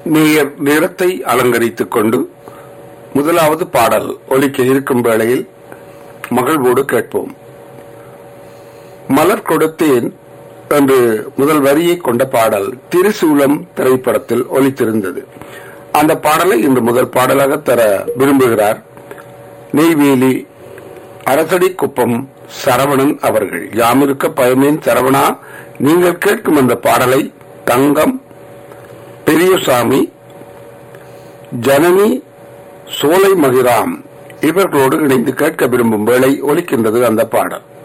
நேர் நிறத்தை அலங்கரித்துக் கொண்டு முதலாவது பாடல் ஒலிக்க இருக்கும் வேளையில் மகிழ்வோடு கேட்போம் மலர் கொடுத்தேன் என்று முதல் வரியை கொண்ட பாடல் திரிசூலம் திரைப்படத்தில் ஒலித்திருந்தது அந்த பாடலை இன்று முதல் பாடலாக தர விரும்புகிறார் நெய்வேலி அரசடி குப்பம் சரவணன் அவர்கள் யாமிருக்க பயமேன் சரவணா நீங்கள் கேட்கும் அந்த பாடலை தங்கம் பெரியசாமி ஜனனி சோலை மகிராம் இவர்களோடு இணைந்து கேட்க விரும்பும் வேளை ஒலிக்கின்றது அந்த பாடல்